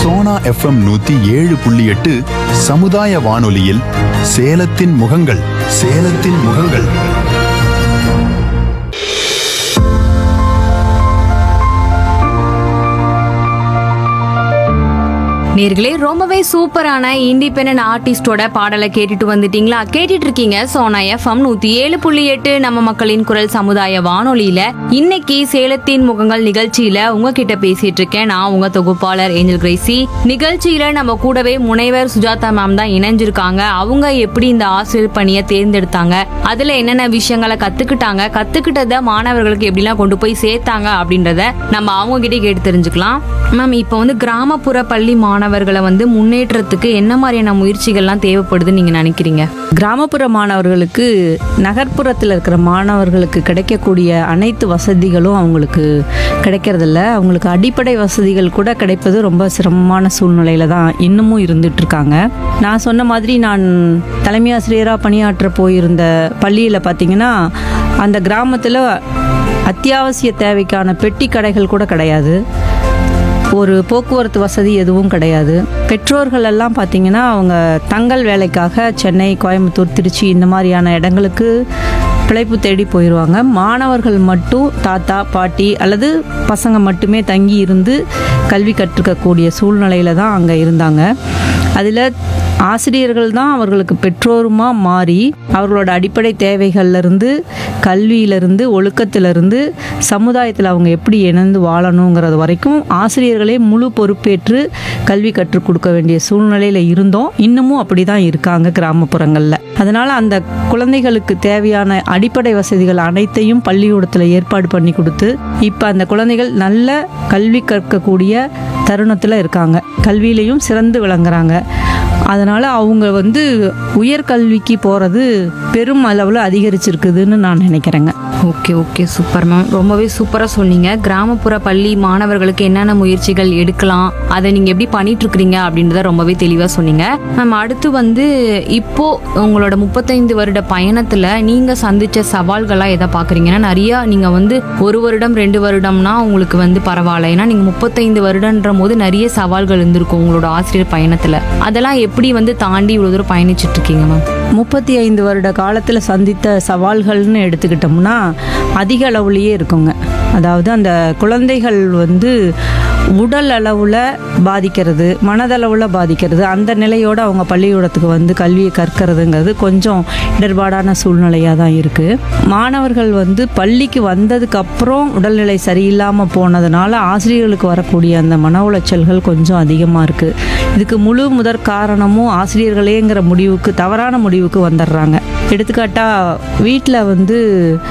Sona FM நூத்தி ஏழு புள்ளி எட்டு சமுதாய வானொலியில் சேலத்தின் முகங்கள் சேலத்தின் முகங்கள் நேர்களே ரொம்பவே சூப்பரான இண்டிபெண்டன்ட் ஆர்டிஸ்டோட பாடலை கேட்டுட்டு வந்துட்டீங்களா கேட்டுட்டு இருக்கீங்க சோனா எஃப்எம் நூத்தி ஏழு புள்ளி எட்டு நம்ம மக்களின் குரல் சமுதாய வானொலியில இன்னைக்கு சேலத்தின் முகங்கள் நிகழ்ச்சியில உங்ககிட்ட பேசிட்டு இருக்கேன் நான் உங்க தொகுப்பாளர் ஏஞ்சல் கிரேசி நிகழ்ச்சியில நம்ம கூடவே முனைவர் சுஜாதா மேம் தான் இணைஞ்சிருக்காங்க அவங்க எப்படி இந்த ஆசிரியர் பணியை தேர்ந்தெடுத்தாங்க அதுல என்னென்ன விஷயங்களை கத்துக்கிட்டாங்க கத்துக்கிட்டதை மாணவர்களுக்கு எப்படிலாம் கொண்டு போய் சேர்த்தாங்க அப்படின்றத நம்ம அவங்க கிட்டே கேட்டு தெரிஞ்சுக்கலாம் மேம் இப்போ வந்து கிராமப்புற பள்ளி மாணவர்களை வந்து முன்னேற்றத்துக்கு என்ன மாதிரியான முயற்சிகள்லாம் தேவைப்படுதுன்னு நீங்க நினைக்கிறீங்க கிராமப்புற மாணவர்களுக்கு நகர்ப்புறத்தில் இருக்கிற மாணவர்களுக்கு கிடைக்கக்கூடிய அனைத்து வசதிகளும் அவங்களுக்கு கிடைக்கிறதில்ல அவங்களுக்கு அடிப்படை வசதிகள் கூட கிடைப்பது ரொம்ப சிரமமான சூழ்நிலையில தான் இன்னமும் இருந்துட்டு இருக்காங்க நான் சொன்ன மாதிரி நான் தலைமை ஆசிரியராக பணியாற்ற போயிருந்த பள்ளியில் பார்த்தீங்கன்னா அந்த கிராமத்தில் அத்தியாவசிய தேவைக்கான பெட்டி கடைகள் கூட கிடையாது ஒரு போக்குவரத்து வசதி எதுவும் கிடையாது பெற்றோர்கள் எல்லாம் பார்த்தீங்கன்னா அவங்க தங்கள் வேலைக்காக சென்னை கோயம்புத்தூர் திருச்சி இந்த மாதிரியான இடங்களுக்கு பிழைப்பு தேடி போயிடுவாங்க மாணவர்கள் மட்டும் தாத்தா பாட்டி அல்லது பசங்க மட்டுமே தங்கி இருந்து கல்வி கற்றுக்கக்கூடிய சூழ்நிலையில தான் அங்கே இருந்தாங்க அதில் ஆசிரியர்கள் தான் அவர்களுக்கு பெற்றோருமா மாறி அவர்களோட அடிப்படை தேவைகள்லேருந்து கல்வியிலிருந்து ஒழுக்கத்திலிருந்து சமுதாயத்தில் அவங்க எப்படி இணைந்து வாழணுங்கிறது வரைக்கும் ஆசிரியர்களே முழு பொறுப்பேற்று கல்வி கற்றுக் கொடுக்க வேண்டிய சூழ்நிலையில் இருந்தோம் இன்னமும் அப்படி தான் இருக்காங்க கிராமப்புறங்களில் அதனால் அந்த குழந்தைகளுக்கு தேவையான அடிப்படை வசதிகள் அனைத்தையும் பள்ளிக்கூடத்தில் ஏற்பாடு பண்ணி கொடுத்து இப்போ அந்த குழந்தைகள் நல்ல கல்வி கற்கக்கூடிய தருணத்தில் இருக்காங்க கல்வியிலையும் சிறந்து விளங்குறாங்க அதனால் அவங்க வந்து உயர்கல்விக்கு போகிறது பெரும் அளவில் அதிகரிச்சிருக்குதுன்னு நான் நினைக்கிறேங்க ஓகே ஓகே சூப்பர் மேம் ரொம்பவே சூப்பராக சொன்னீங்க கிராமப்புற பள்ளி மாணவர்களுக்கு என்னென்ன முயற்சிகள் எடுக்கலாம் அதை நீங்கள் எப்படி பண்ணிட்டு இருக்கிறீங்க அப்படின்றத ரொம்பவே தெளிவாக சொன்னீங்க மேம் அடுத்து வந்து இப்போ உங்களோட முப்பத்தைந்து வருட பயணத்தில் நீங்கள் சந்திச்ச சவால்களாக எதை பார்க்குறீங்கன்னா நிறையா நீங்கள் வந்து ஒரு வருடம் ரெண்டு வருடம்னா உங்களுக்கு வந்து பரவாயில்ல ஏன்னா நீங்கள் முப்பத்தைந்து வருடன்ற போது நிறைய சவால்கள் இருந்திருக்கும் உங்களோட ஆசிரியர் பயணத்தில் அதெல்லாம் எப்படி வந்து தாண்டி இவ்வளோ தூரம் பயணிச்சுட்டு இருக்கீங்க மேம் முப்பத்தி ஐந்து வருட காலத்தில் சந்தித்த சவால்கள்னு எடுத்துக்கிட்டோம்னா அதிக அளவுலேயே இருக்குங்க அதாவது அந்த குழந்தைகள் வந்து உடல் அளவில் பாதிக்கிறது மனதளவில் பாதிக்கிறது அந்த நிலையோடு அவங்க பள்ளிக்கூடத்துக்கு வந்து கல்வியை கற்கிறதுங்கிறது கொஞ்சம் இடர்பாடான சூழ்நிலையாக தான் இருக்குது மாணவர்கள் வந்து பள்ளிக்கு வந்ததுக்கப்புறம் உடல்நிலை சரியில்லாமல் போனதுனால ஆசிரியர்களுக்கு வரக்கூடிய அந்த மன உளைச்சல்கள் கொஞ்சம் அதிகமாக இருக்குது இதுக்கு முழு முதற் காரணமும் ஆசிரியர்களேங்கிற முடிவுக்கு தவறான முடிவுக்கு வந்துடுறாங்க எடுத்துக்காட்டாக வீட்டில் வந்து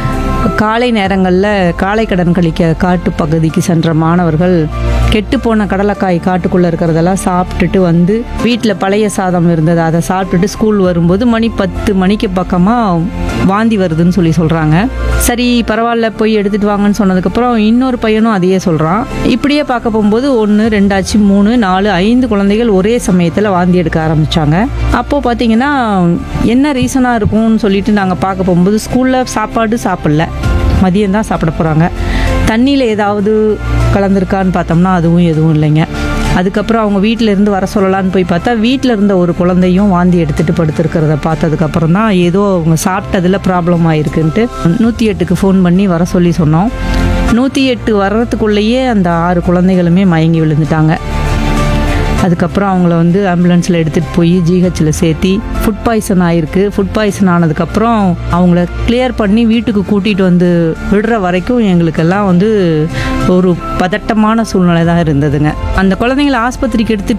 காலை நேரங்களில் காலை கடன் கழிக்க காட்டு பகுதிக்கு சென்ற மாணவர்கள் கெட்டுப்போன கடலைக்காய் காட்டுக்குள்ளே இருக்கிறதெல்லாம் சாப்பிட்டுட்டு வந்து வீட்டில் பழைய சாதம் இருந்தது அதை சாப்பிட்டுட்டு ஸ்கூல் வரும்போது மணி பத்து மணிக்கு பக்கமாக வாந்தி வருதுன்னு சொல்லி சொல்கிறாங்க சரி பரவாயில்ல போய் எடுத்துகிட்டு வாங்கன்னு சொன்னதுக்கப்புறம் இன்னொரு பையனும் அதையே சொல்கிறான் இப்படியே பார்க்க போகும்போது ஒன்று ரெண்டாச்சு மூணு நாலு ஐந்து குழந்தைகள் ஒரே சமயத்தில் வாந்தி எடுக்க ஆரம்பித்தாங்க அப்போது பார்த்தீங்கன்னா என்ன ரீசனாக இருக்கும்னு சொல்லிட்டு நாங்கள் பார்க்க போகும்போது ஸ்கூலில் சாப்பாடு சாப்பிடல மதியம் தான் சாப்பிட போகிறாங்க தண்ணியில் ஏதாவது கலந்துருக்கான்னு பார்த்தோம்னா அதுவும் எதுவும் இல்லைங்க அதுக்கப்புறம் அவங்க வீட்டில இருந்து வர சொல்லலான்னு போய் பார்த்தா வீட்டில் இருந்த ஒரு குழந்தையும் வாந்தி எடுத்துட்டு படுத்திருக்கிறத பார்த்ததுக்கப்புறம் தான் ஏதோ அவங்க சாப்பிட்டதில் ப்ராப்ளம் ஆயிருக்குன்ட்டு நூற்றி எட்டுக்கு ஃபோன் பண்ணி வர சொல்லி சொன்னோம் நூற்றி எட்டு வர்றதுக்குள்ளேயே அந்த ஆறு குழந்தைகளுமே மயங்கி விழுந்துட்டாங்க அதுக்கப்புறம் அவங்கள வந்து ஆம்புலன்ஸில் எடுத்துகிட்டு போய் ஜிஹெச்சில் சேர்த்தி ஃபுட் பாய்சன் ஆயிருக்கு ஃபுட் பாய்சன் ஆனதுக்கப்புறம் அவங்கள கிளியர் பண்ணி வீட்டுக்கு கூட்டிகிட்டு வந்து விடுற வரைக்கும் எங்களுக்கெல்லாம் வந்து ஒரு பதட்டமான சூழ்நிலை தான் இருந்ததுங்க அந்த குழந்தைங்கள ஆஸ்பத்திரிக்கு எடுத்துகிட்டு